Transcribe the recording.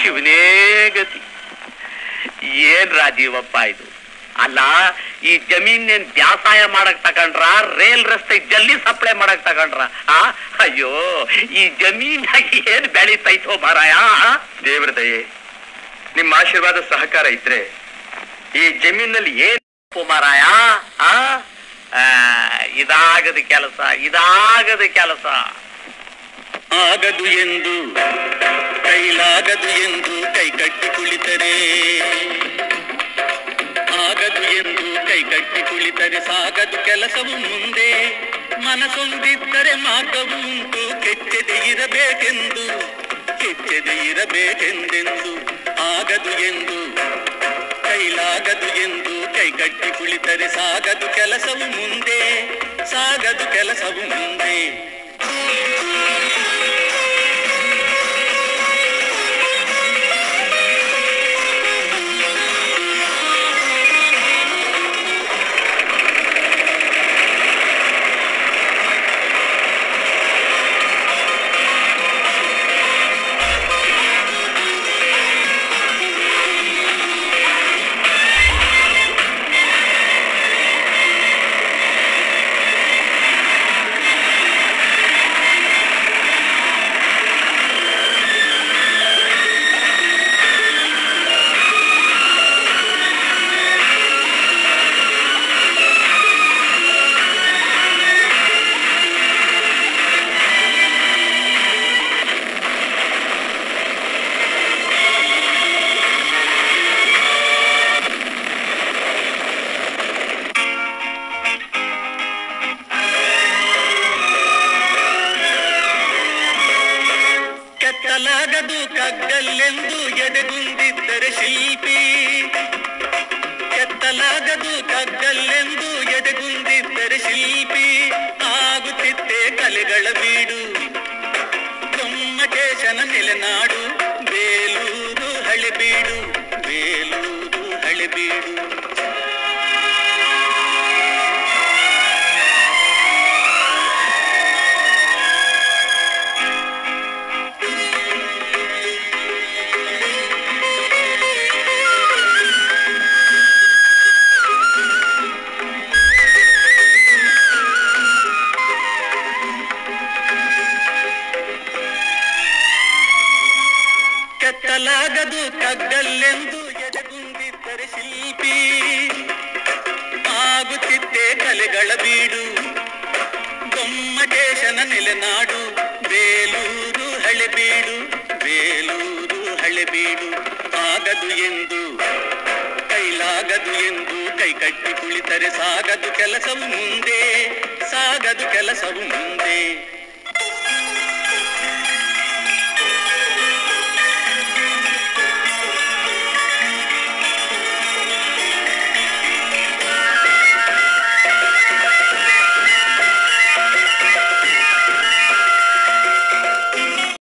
ಶಿವನೇ ಗತಿ ಏನ್ ರಾಜೀವಪ್ಪ ಇದು ಅಲ್ಲ ಈ ಜಮೀನೇನ್ ವ್ಯಾಸಾಯ ಮಾಡಕ್ ತಗೊಂಡ್ರ ರೇಲ್ ರಸ್ತೆ ಜಲ್ಲಿ ಸಪ್ಲೈ ಮಾಡಕ್ ತಗೊಂಡ್ರ ಆ ಅಯ್ಯೋ ಈ ಜಮೀನಾಗಿ ಏನ್ ಬೆಳೀತೈತೋ ಮಾರಾಯ ದೇವ್ರ ದಯೆ ನಿಮ್ಮ ಆಶೀರ್ವಾದ ಸಹಕಾರ ಇದ್ರೆ ಈ ಜಮೀನಲ್ಲಿ ಏನ್ ಮಾರಾಯ ಆ ಆ, ಇದಾಗದ ಕೆಲಸ ಇದಾಗದ ಕೆಲಸ ಆಗದು ಎಂದು ಕೈಲಾಗದು ಎಂದು ಕೈ ಕಟ್ಟಿ ಕುಳಿತರೆ ಆಗದು ಎಂದು ಕೈ ಕಟ್ಟಿ ಕುಳಿತರೆ ಸಾಗದು ಕೆಲಸವು ಮುಂದೆ ಮನಸೊಂದಿದ್ದರೆ ಮಾರ್ಗವು ಉಂಟು ಕೆಚ್ಚದೆ ಇರಬೇಕೆಂದು ಕೆಚ್ಚದೆ ಇರಬೇಕೆಂದೆಂದು ಆಗದು ಎಂದು ಕೈಲಾಗದು ಎಂದು ಕೈ ಕಟ್ಟಿ ಕುಳಿತರೆ ಸಾಗದು ಕೆಲಸವು ಮುಂದೆ ಸಾಗದು ಕೆಲಸವು ಮುಂದೆ ಕೆತ್ತಲಾಗದು ಕಗ್ಗಲ್ಲೆಂದು ಎದೆಗುಂದಿದ್ದರೆ ಶಿಲ್ಪಿ ಕೆತ್ತಲಾಗದು ಕಗ್ಗಲ್ಲೆಂದು ಎದೆಗುಂದಿದ್ದರೆ ಶಿಲ್ಪಿ ಆಗುತ್ತಿತ್ತೆ ಕಲೆಗಳ ಬೀಡು ಗೊಮ್ಮಟೇಶನ ನೆಲೆನಾಡು ಬೇಲೂರು ಹಳೆಬೀಡು ಬೇಲೂರು ಹಳೆಬೀಡು ಕೆತ್ತಲಾಗದು ಕಗ್ಗಲ್ಲೆಂದು ಎದೆಗುಂದಿದ್ದರೆ ಶಿಲ್ಪಿ ಆಗುತ್ತಿತ್ತೆ ಕಲೆಗಳ ಬೀಡು ಗೊಮ್ಮಟೇಶನ ನೆಲೆನಾಡು ಬೇಲೂರು ಹಳೆಬೀಡು ಬೇಲೂರು ಹಳೆಬೀಡು ಆಗದು ಎಂದು ಕೈಲಾಗದು ಎಂದು ಕೈ ಕಟ್ಟಿ ಕುಳಿತರೆ ಸಾಗದು ಕೆಲಸವು ಮುಂದೆ ಸಾಗದು ಕೆಲಸವು ಮುಂದೆ